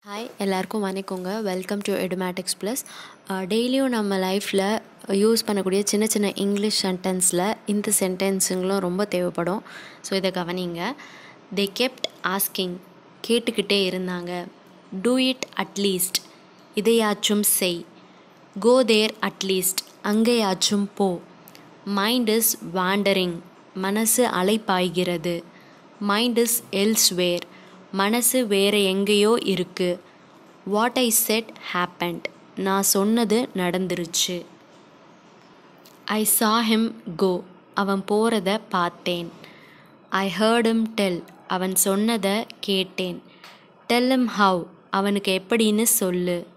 hi எல்லாருக்கும் வணக்கங்க welcome to Edumatics plus டெய்லியும் நம்ம லைஃப்பில் யூஸ் பண்ணக்கூடிய சின்ன சின்ன இங்கிலீஷ் சென்டென்ஸில் இந்த சென்டென்ஸுங்களும் ரொம்ப தேவைப்படும் ஸோ இதை கவனிங்க தே கெப்ட் ஆஸ்கிங் கேட்டுக்கிட்டே இருந்தாங்க டூ இட் அட்லீஸ்ட் இதையாச்சும் செய் கோ தேர் அட்லீஸ்ட் அங்கேயாச்சும் போ மைண்ட் இஸ் வாண்டரிங் மனசு அலைப்பாய்கிறது மைண்ட் இஸ் எல்ஸ்வேர் மனசு வேற எங்கேயோ இருக்கு வாட் ஐ செட் ஹேப்பண்ட் நான் சொன்னது நடந்துருச்சு ஐ சா ஹிம் கோ அவன் போகிறத பார்த்தேன் ஐ ஹர்ட் him டெல் அவன் சொன்னதை கேட்டேன் டெல் him ஹவ் அவனுக்கு எப்படின்னு சொல்லு